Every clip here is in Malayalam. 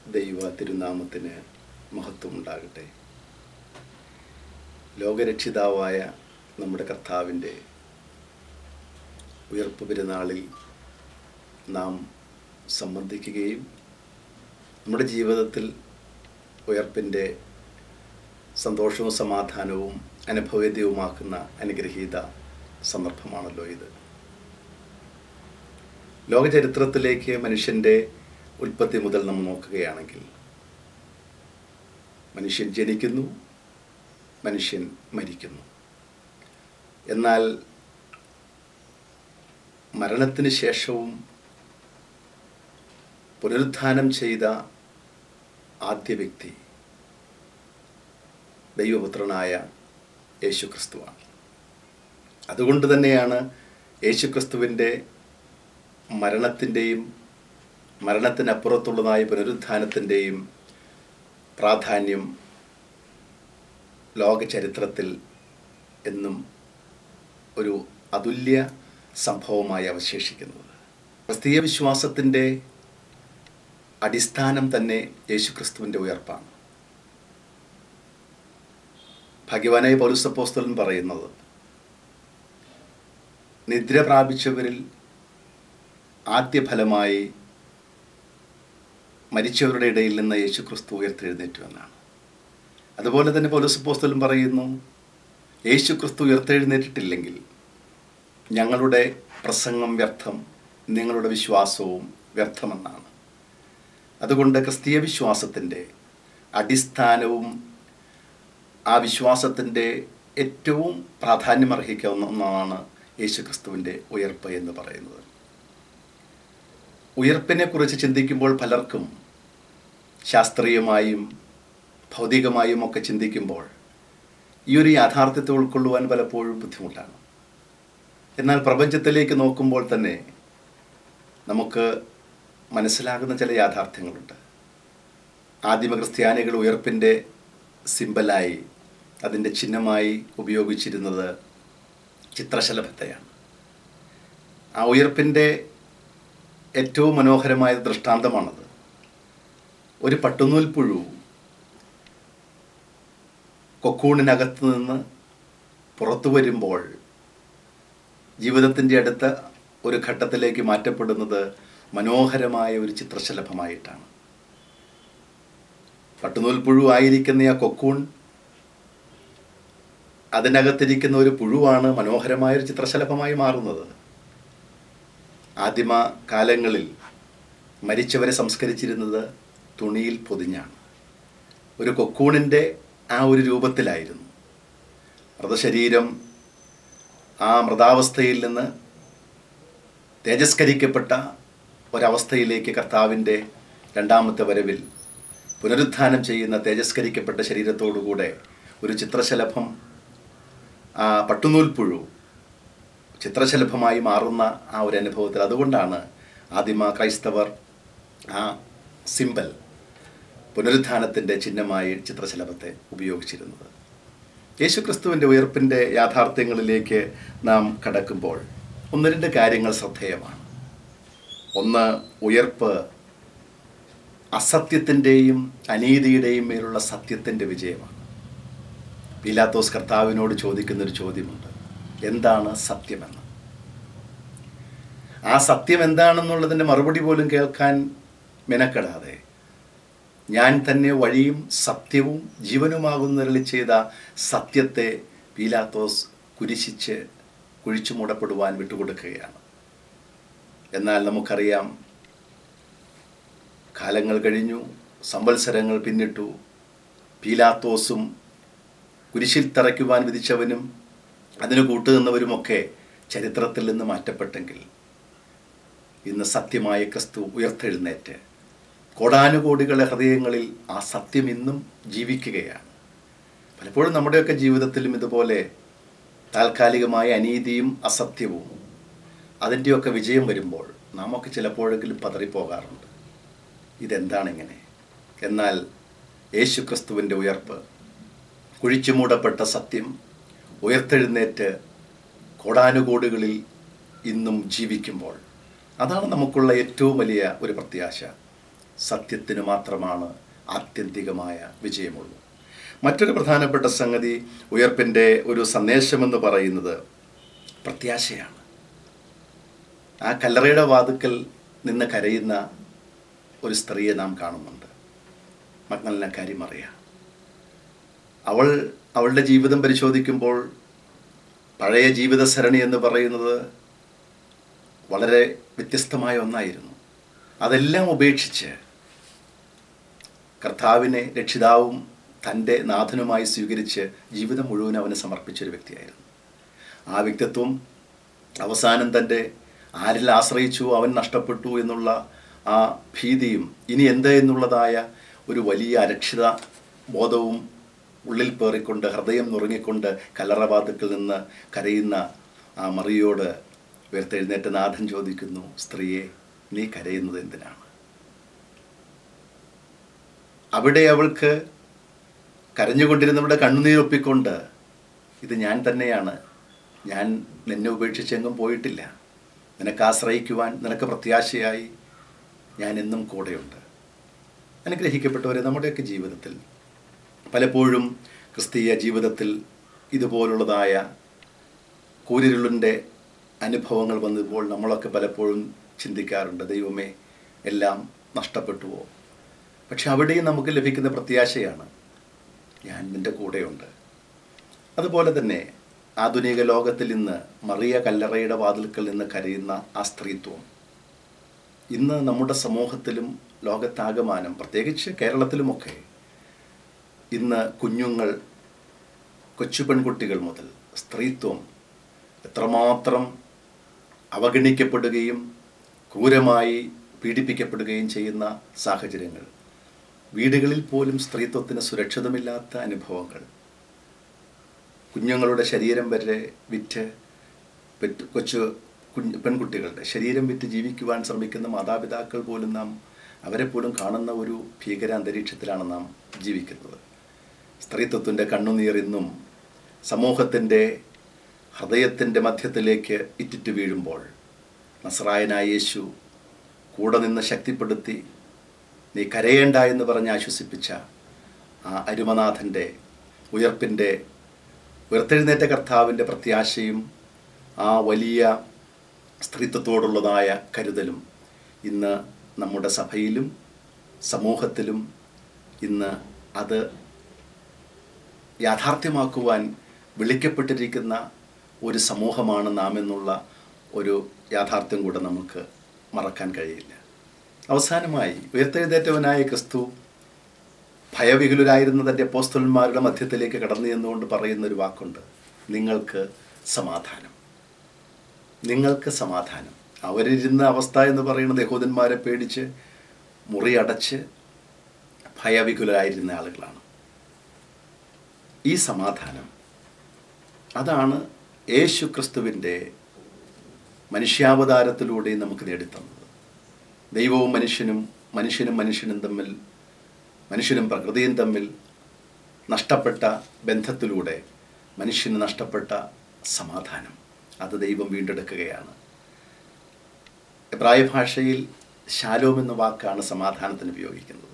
ദൈവ തിരുനാമത്തിന് മഹത്വം ഉണ്ടാകട്ടെ ലോകരക്ഷിതാവായ നമ്മുടെ കർത്താവിൻ്റെ ഉയർപ്പ് പെരുന്നാളിൽ നാം സംബന്ധിക്കുകയും നമ്മുടെ ജീവിതത്തിൽ ഉയർപ്പിൻ്റെ സന്തോഷവും സമാധാനവും അനുഭവേദ്യവുമാക്കുന്ന അനുഗ്രഹീത സന്ദർഭമാണല്ലോ ഇത് ലോകചരിത്രത്തിലേക്ക് മനുഷ്യൻ്റെ ഉൽപ്പത്തി മുതൽ നമ്മൾ നോക്കുകയാണെങ്കിൽ മനുഷ്യൻ ജനിക്കുന്നു മനുഷ്യൻ മരിക്കുന്നു എന്നാൽ മരണത്തിന് ശേഷവും പുനരുത്ഥാനം ചെയ്ത ആദ്യ വ്യക്തി ദൈവപുത്രനായ യേശുക്രിസ്തുവാണ് അതുകൊണ്ട് തന്നെയാണ് യേശുക്രിസ്തുവിൻ്റെ മരണത്തിൻ്റെയും മരണത്തിനപ്പുറത്തുള്ളതായ പുനരുത്ഥാനത്തിൻ്റെയും പ്രാധാന്യം ലോക ചരിത്രത്തിൽ എന്നും ഒരു അതുല്യ സംഭവമായി അവശേഷിക്കുന്നത് ക്രിസ്തീയ വിശ്വാസത്തിൻ്റെ അടിസ്ഥാനം തന്നെ യേശുക്രിസ്തുവിൻ്റെ ഉയർപ്പാണ് ഭഗവാനായ പൗലുസപ്പോസ്തലൻ പറയുന്നത് നിദ്ര പ്രാപിച്ചവരിൽ ആദ്യ ഫലമായി മരിച്ചവരുടെ ഇടയിൽ നിന്ന് യേശു ക്രിസ്തു ഉയർത്തെഴുന്നേറ്റു എന്നാണ് അതുപോലെ തന്നെ പൗലസപ്പോസ്തലൻ പറയുന്നു യേശു ക്രിസ്തു ഉയർത്തെഴുന്നേറ്റിട്ടില്ലെങ്കിൽ ഞങ്ങളുടെ പ്രസംഗം വ്യർത്ഥം നിങ്ങളുടെ വിശ്വാസവും വ്യർത്ഥമെന്നാണ് അതുകൊണ്ട് ക്രിസ്തീയ വിശ്വാസത്തിൻ്റെ അടിസ്ഥാനവും ആ വിശ്വാസത്തിൻ്റെ ഏറ്റവും പ്രാധാന്യമർഹിക്കാവുന്ന ഒന്നാണ് യേശു ക്രിസ്തുവിൻ്റെ ഉയർപ്പ് എന്ന് പറയുന്നത് ഉയർപ്പിനെ കുറിച്ച് ചിന്തിക്കുമ്പോൾ പലർക്കും ശാസ്ത്രീയമായും ഭൗതികമായും ഒക്കെ ചിന്തിക്കുമ്പോൾ ഈ ഒരു യാഥാർത്ഥ്യത്തെ ഉൾക്കൊള്ളുവാൻ പലപ്പോഴും ബുദ്ധിമുട്ടാണ് എന്നാൽ പ്രപഞ്ചത്തിലേക്ക് നോക്കുമ്പോൾ തന്നെ നമുക്ക് മനസ്സിലാകുന്ന ചില യാഥാർത്ഥ്യങ്ങളുണ്ട് ആദിമ ക്രിസ്ത്യാനികൾ ഉയർപ്പിൻ്റെ സിമ്പലായി അതിൻ്റെ ചിഹ്നമായി ഉപയോഗിച്ചിരുന്നത് ചിത്രശലഭത്തെയാണ് ആ ഉയർപ്പിൻ്റെ ഏറ്റവും മനോഹരമായ ദൃഷ്ടാന്തമാണത് ഒരു പട്ടുനൂൽ പുഴു കൊക്കൂണിനകത്ത് നിന്ന് പുറത്തു വരുമ്പോൾ ജീവിതത്തിൻ്റെ അടുത്ത ഒരു ഘട്ടത്തിലേക്ക് മാറ്റപ്പെടുന്നത് മനോഹരമായ ഒരു ചിത്രശലഭമായിട്ടാണ് പട്ടുനൂൽ പുഴു ആയിരിക്കുന്ന ആ കൊക്കൂൺ അതിനകത്തിരിക്കുന്ന ഒരു പുഴുവാണ് മനോഹരമായ ഒരു ചിത്രശലഭമായി മാറുന്നത് ആദിമ കാലങ്ങളിൽ മരിച്ചവരെ സംസ്കരിച്ചിരുന്നത് തുണിയിൽ പൊതിഞ്ഞാണ് ഒരു കൊക്കൂണിൻ്റെ ആ ഒരു രൂപത്തിലായിരുന്നു മൃതശരീരം ആ മൃതാവസ്ഥയിൽ നിന്ന് തേജസ്കരിക്കപ്പെട്ട ഒരവസ്ഥയിലേക്ക് കർത്താവിൻ്റെ രണ്ടാമത്തെ വരവിൽ പുനരുത്ഥാനം ചെയ്യുന്ന തേജസ്കരിക്കപ്പെട്ട ശരീരത്തോടുകൂടെ ഒരു ചിത്രശലഭം ആ പട്ടുനൂൽ പുഴു ചിത്രശലഭമായി മാറുന്ന ആ ഒരു അനുഭവത്തിൽ അതുകൊണ്ടാണ് ആദിമ ക്രൈസ്തവർ ആ സിമ്പൽ പുനരുത്ഥാനത്തിൻ്റെ ചിഹ്നമായി ചിത്രശലഭത്തെ ഉപയോഗിച്ചിരുന്നത് യേശുക്രിസ്തുവിൻ്റെ ഉയർപ്പിൻ്റെ യാഥാർത്ഥ്യങ്ങളിലേക്ക് നാം കടക്കുമ്പോൾ ഒന്ന് രണ്ട് കാര്യങ്ങൾ ശ്രദ്ധേയമാണ് ഒന്ന് ഉയർപ്പ് അസത്യത്തിൻ്റെയും അനീതിയുടെയും മേലുള്ള സത്യത്തിൻ്റെ വിജയമാണ് പീലാത്തോസ് കർത്താവിനോട് ചോദിക്കുന്നൊരു ചോദ്യമുണ്ട് എന്താണ് സത്യമെന്ന് ആ സത്യം എന്താണെന്നുള്ളതിൻ്റെ മറുപടി പോലും കേൾക്കാൻ മെനക്കെടാതെ ഞാൻ തന്നെ വഴിയും സത്യവും ജീവനുമാകുന്നതിൽ ചെയ്ത സത്യത്തെ പീലാത്തോസ് കുരിശിച്ച് കുഴിച്ചു മൂടപ്പെടുവാൻ വിട്ടുകൊടുക്കുകയാണ് എന്നാൽ നമുക്കറിയാം കാലങ്ങൾ കഴിഞ്ഞു സംവത്സരങ്ങൾ പിന്നിട്ടു പീലാത്തോസും കുരിശിൽ തറയ്ക്കുവാൻ വിധിച്ചവനും അതിന് കൂട്ടുനിന്നവരുമൊക്കെ ചരിത്രത്തിൽ നിന്ന് മാറ്റപ്പെട്ടെങ്കിൽ ഇന്ന് സത്യമായ ക്രിസ്തു ഉയർത്തെഴുന്നേറ്റ് കോടാനുകോടികളുടെ ഹൃദയങ്ങളിൽ ആ സത്യം ഇന്നും ജീവിക്കുകയാണ് പലപ്പോഴും നമ്മുടെയൊക്കെ ജീവിതത്തിലും ഇതുപോലെ താൽക്കാലികമായ അനീതിയും അസത്യവും അതിൻ്റെയൊക്കെ വിജയം വരുമ്പോൾ നാമൊക്കെ ചിലപ്പോഴെങ്കിലും പതറിപ്പോകാറുണ്ട് ഇതെന്താണ് ഇങ്ങനെ എന്നാൽ യേശു ക്രിസ്തുവിൻ്റെ ഉയർപ്പ് കുഴിച്ചു മൂടപ്പെട്ട സത്യം ഉയർത്തെഴുന്നേറ്റ് കോടാനുകോടികളിൽ ഇന്നും ജീവിക്കുമ്പോൾ അതാണ് നമുക്കുള്ള ഏറ്റവും വലിയ ഒരു പ്രത്യാശ സത്യത്തിന് മാത്രമാണ് ആത്യന്തികമായ വിജയമുള്ളൂ മറ്റൊരു പ്രധാനപ്പെട്ട സംഗതി ഉയർപ്പിൻ്റെ ഒരു സന്ദേശമെന്ന് പറയുന്നത് പ്രത്യാശയാണ് ആ കല്ലറയുടെ വാതുക്കൽ നിന്ന് കരയുന്ന ഒരു സ്ത്രീയെ നാം കാണുന്നുണ്ട് മഗ്നലിനെ കാര്യം അറിയാം അവൾ അവളുടെ ജീവിതം പരിശോധിക്കുമ്പോൾ പഴയ ജീവിത സരണി എന്ന് പറയുന്നത് വളരെ വ്യത്യസ്തമായ ഒന്നായിരുന്നു അതെല്ലാം ഉപേക്ഷിച്ച് കർത്താവിനെ രക്ഷിതാവും തൻ്റെ നാഥനുമായി സ്വീകരിച്ച് ജീവിതം മുഴുവൻ അവന് സമർപ്പിച്ചൊരു വ്യക്തിയായിരുന്നു ആ വ്യക്തിത്വം അവസാനം തൻ്റെ ആരിൽ ആശ്രയിച്ചു അവൻ നഷ്ടപ്പെട്ടു എന്നുള്ള ആ ഭീതിയും ഇനി എന്ത് എന്നുള്ളതായ ഒരു വലിയ അരക്ഷിത ബോധവും ഉള്ളിൽ പേറിക്കൊണ്ട് ഹൃദയം നുറുങ്ങിക്കൊണ്ട് കല്ലറവാതുക്കളിൽ നിന്ന് കരയുന്ന ആ മറിയോട് ഉയർത്തെഴുന്നേറ്റ് നാഥൻ ചോദിക്കുന്നു സ്ത്രീയെ നീ കരയുന്നത് എന്തിനാണ് അവിടെ അവൾക്ക് കരഞ്ഞുകൊണ്ടിരുന്നവരുടെ കണ്ണുനീരൊപ്പിക്കൊണ്ട് ഇത് ഞാൻ തന്നെയാണ് ഞാൻ നിന്നെ ഉപേക്ഷിച്ചെങ്കും പോയിട്ടില്ല നിനക്ക് ആശ്രയിക്കുവാൻ നിനക്ക് പ്രത്യാശയായി ഞാൻ എന്നും കൂടെയുണ്ട് അനുഗ്രഹിക്കപ്പെട്ടവരെ നമ്മുടെയൊക്കെ ജീവിതത്തിൽ പലപ്പോഴും ക്രിസ്തീയ ജീവിതത്തിൽ ഇതുപോലുള്ളതായ കൂരിരുളിൻ്റെ അനുഭവങ്ങൾ വന്നപ്പോൾ നമ്മളൊക്കെ പലപ്പോഴും ചിന്തിക്കാറുണ്ട് ദൈവമേ എല്ലാം നഷ്ടപ്പെട്ടുവോ പക്ഷെ അവിടെയും നമുക്ക് ലഭിക്കുന്ന പ്രത്യാശയാണ് ഞാൻ നിൻ്റെ കൂടെയുണ്ട് അതുപോലെ തന്നെ ആധുനിക ലോകത്തിൽ ഇന്ന് മറിയ കല്ലറയുടെ വാതിൽക്കൽ നിന്ന് കരയുന്ന ആ സ്ത്രീത്വം ഇന്ന് നമ്മുടെ സമൂഹത്തിലും ലോകത്താകമാനം പ്രത്യേകിച്ച് കേരളത്തിലുമൊക്കെ ഇന്ന് കുഞ്ഞുങ്ങൾ കൊച്ചു പെൺകുട്ടികൾ മുതൽ സ്ത്രീത്വം എത്രമാത്രം അവഗണിക്കപ്പെടുകയും ക്രൂരമായി പീഡിപ്പിക്കപ്പെടുകയും ചെയ്യുന്ന സാഹചര്യങ്ങൾ വീടുകളിൽ പോലും സ്ത്രീത്വത്തിന് സുരക്ഷിതമില്ലാത്ത അനുഭവങ്ങൾ കുഞ്ഞുങ്ങളുടെ ശരീരം വരെ വിറ്റ് പെറ്റ് കൊച്ചു കുഞ്ഞ് പെൺകുട്ടികളുടെ ശരീരം വിറ്റ് ജീവിക്കുവാൻ ശ്രമിക്കുന്ന മാതാപിതാക്കൾ പോലും നാം അവരെ പോലും കാണുന്ന ഒരു ഭീകര അന്തരീക്ഷത്തിലാണ് നാം ജീവിക്കുന്നത് സ്ത്രീത്വത്തിൻ്റെ കണ്ണുനീർ ഇന്നും സമൂഹത്തിൻ്റെ ഹൃദയത്തിൻ്റെ മധ്യത്തിലേക്ക് ഇറ്റിറ്റ് വീഴുമ്പോൾ നസ്രായനായ യേശു കൂടെ നിന്ന് ശക്തിപ്പെടുത്തി നീ കരയേണ്ട എന്ന് പറഞ്ഞ് ആശ്വസിപ്പിച്ച ആ അരുമനാഥൻ്റെ ഉയർപ്പിൻ്റെ ഉയർത്തെഴുന്നേറ്റ കർത്താവിൻ്റെ പ്രത്യാശയും ആ വലിയ സ്ത്രീത്വത്തോടുള്ളതായ കരുതലും ഇന്ന് നമ്മുടെ സഭയിലും സമൂഹത്തിലും ഇന്ന് അത് യാഥാർത്ഥ്യമാക്കുവാൻ വിളിക്കപ്പെട്ടിരിക്കുന്ന ഒരു സമൂഹമാണ് നാം എന്നുള്ള ഒരു യാഥാർത്ഥ്യം കൂടെ നമുക്ക് മറക്കാൻ കഴിയില്ല അവസാനമായി ഉയർത്തെഴുന്നേറ്റവനായ ക്രിസ്തു ഭയവിഹുലരായിരുന്ന തൻ്റെ പോസ്റ്റലന്മാരുടെ മധ്യത്തിലേക്ക് കടന്നു ചെന്നുകൊണ്ട് പറയുന്ന ഒരു വാക്കുണ്ട് നിങ്ങൾക്ക് സമാധാനം നിങ്ങൾക്ക് സമാധാനം അവരിരുന്ന അവസ്ഥ എന്ന് പറയുന്നത് യഹൂദന്മാരെ പേടിച്ച് മുറി അടച്ച് ഭയവികുലരായിരുന്ന ആളുകളാണ് ഈ സമാധാനം അതാണ് യേശു ക്രിസ്തുവിൻ്റെ മനുഷ്യാവതാരത്തിലൂടെ നമുക്ക് നേടിത്തന്നത് ദൈവവും മനുഷ്യനും മനുഷ്യനും മനുഷ്യനും തമ്മിൽ മനുഷ്യനും പ്രകൃതിയും തമ്മിൽ നഷ്ടപ്പെട്ട ബന്ധത്തിലൂടെ മനുഷ്യന് നഷ്ടപ്പെട്ട സമാധാനം അത് ദൈവം വീണ്ടെടുക്കുകയാണ് എബ്രായ ഭാഷയിൽ ശാലോം എന്ന വാക്കാണ് സമാധാനത്തിന് ഉപയോഗിക്കുന്നത്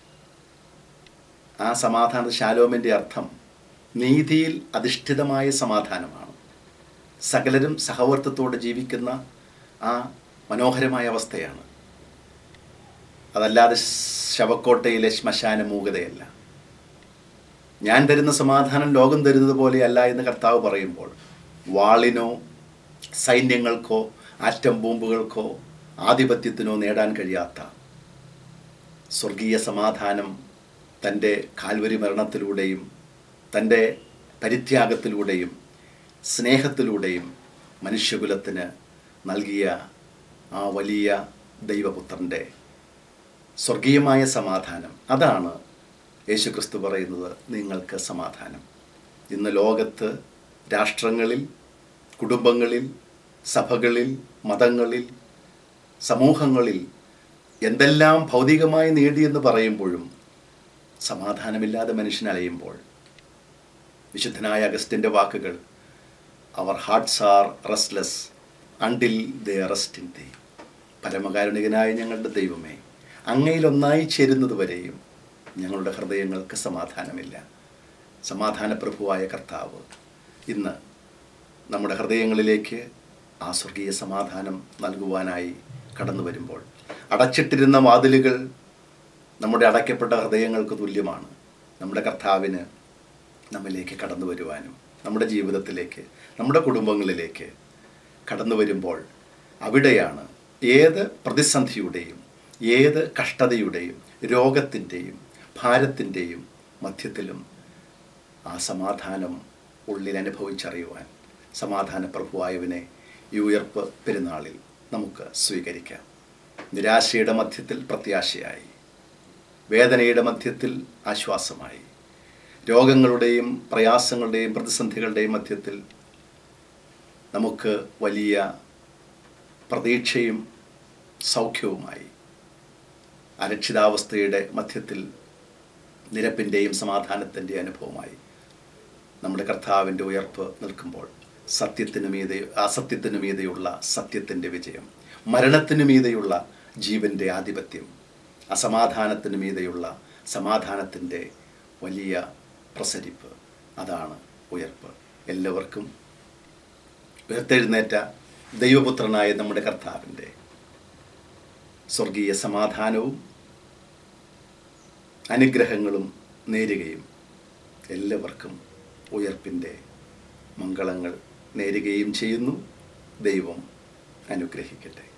ആ സമാധാന ശാലോമിൻ്റെ അർത്ഥം നീതിയിൽ അധിഷ്ഠിതമായ സമാധാനമാണ് സകലരും സഹവർത്തത്തോടെ ജീവിക്കുന്ന ആ മനോഹരമായ അവസ്ഥയാണ് അതല്ലാതെ ശവക്കോട്ടയിലെ ശ്മശാന മൂകതയല്ല ഞാൻ തരുന്ന സമാധാനം ലോകം തരുന്നത് പോലെയല്ല എന്ന് കർത്താവ് പറയുമ്പോൾ വാളിനോ സൈന്യങ്ങൾക്കോ ആറ്റം ബോംബുകൾക്കോ ആധിപത്യത്തിനോ നേടാൻ കഴിയാത്ത സ്വർഗീയ സമാധാനം തൻ്റെ കാൽവരി മരണത്തിലൂടെയും തൻ്റെ പരിത്യാഗത്തിലൂടെയും സ്നേഹത്തിലൂടെയും മനുഷ്യകുലത്തിന് നൽകിയ ആ വലിയ ദൈവപുത്രൻ്റെ സ്വർഗീയമായ സമാധാനം അതാണ് യേശുക്രിസ്തു പറയുന്നത് നിങ്ങൾക്ക് സമാധാനം ഇന്ന് ലോകത്ത് രാഷ്ട്രങ്ങളിൽ കുടുംബങ്ങളിൽ സഭകളിൽ മതങ്ങളിൽ സമൂഹങ്ങളിൽ എന്തെല്ലാം ഭൗതികമായി നേടിയെന്ന് പറയുമ്പോഴും സമാധാനമില്ലാതെ മനുഷ്യൻ അലയുമ്പോൾ വിശുദ്ധനായ അഗസ്റ്റിൻ്റെ വാക്കുകൾ അവർ hearts are restless until they rest in thee പരമകാരുണികനായ ഞങ്ങളുടെ ദൈവമേ അങ്ങയിലൊന്നായി ചേരുന്നത് വരെയും ഞങ്ങളുടെ ഹൃദയങ്ങൾക്ക് സമാധാനമില്ല സമാധാന പ്രഭുവായ കർത്താവ് ഇന്ന് നമ്മുടെ ഹൃദയങ്ങളിലേക്ക് ആ സ്വർഗീയ സമാധാനം നൽകുവാനായി കടന്നു വരുമ്പോൾ അടച്ചിട്ടിരുന്ന വാതിലുകൾ നമ്മുടെ അടയ്ക്കപ്പെട്ട ഹൃദയങ്ങൾക്ക് തുല്യമാണ് നമ്മുടെ കർത്താവിന് നമ്മിലേക്ക് കടന്നു വരുവാനും നമ്മുടെ ജീവിതത്തിലേക്ക് നമ്മുടെ കുടുംബങ്ങളിലേക്ക് കടന്നു വരുമ്പോൾ അവിടെയാണ് ഏത് പ്രതിസന്ധിയുടെയും ഏത് കഷ്ടതയുടെയും രോഗത്തിൻ്റെയും ഭാരത്തിൻ്റെയും മധ്യത്തിലും ആ സമാധാനം ഉള്ളിൽ അനുഭവിച്ചറിയുവാൻ സമാധാന പ്രഭുവായവനെ ഈ ഉയർപ്പ് പെരുന്നാളിൽ നമുക്ക് സ്വീകരിക്കാം നിരാശയുടെ മധ്യത്തിൽ പ്രത്യാശയായി വേദനയുടെ മധ്യത്തിൽ ആശ്വാസമായി രോഗങ്ങളുടെയും പ്രയാസങ്ങളുടെയും പ്രതിസന്ധികളുടെയും മധ്യത്തിൽ നമുക്ക് വലിയ പ്രതീക്ഷയും സൗഖ്യവുമായി അരക്ഷിതാവസ്ഥയുടെ മധ്യത്തിൽ നിരപ്പിൻ്റെയും സമാധാനത്തിൻ്റെ അനുഭവമായി നമ്മുടെ കർത്താവിൻ്റെ ഉയർപ്പ് നിൽക്കുമ്പോൾ സത്യത്തിനു മീതെ അസത്യത്തിനു മീതെയുള്ള സത്യത്തിൻ്റെ വിജയം മരണത്തിനു മീതെയുള്ള ജീവൻ്റെ ആധിപത്യം അസമാധാനത്തിനു മീതെയുള്ള സമാധാനത്തിൻ്റെ വലിയ പ്രസരിപ്പ് അതാണ് ഉയർപ്പ് എല്ലാവർക്കും ഉയർത്തെഴുന്നേറ്റ ദൈവപുത്രനായ നമ്മുടെ കർത്താവിൻ്റെ സ്വർഗീയ സമാധാനവും അനുഗ്രഹങ്ങളും നേരുകയും എല്ലാവർക്കും ഉയർപ്പിൻ്റെ മംഗളങ്ങൾ നേരുകയും ചെയ്യുന്നു ദൈവം അനുഗ്രഹിക്കട്ടെ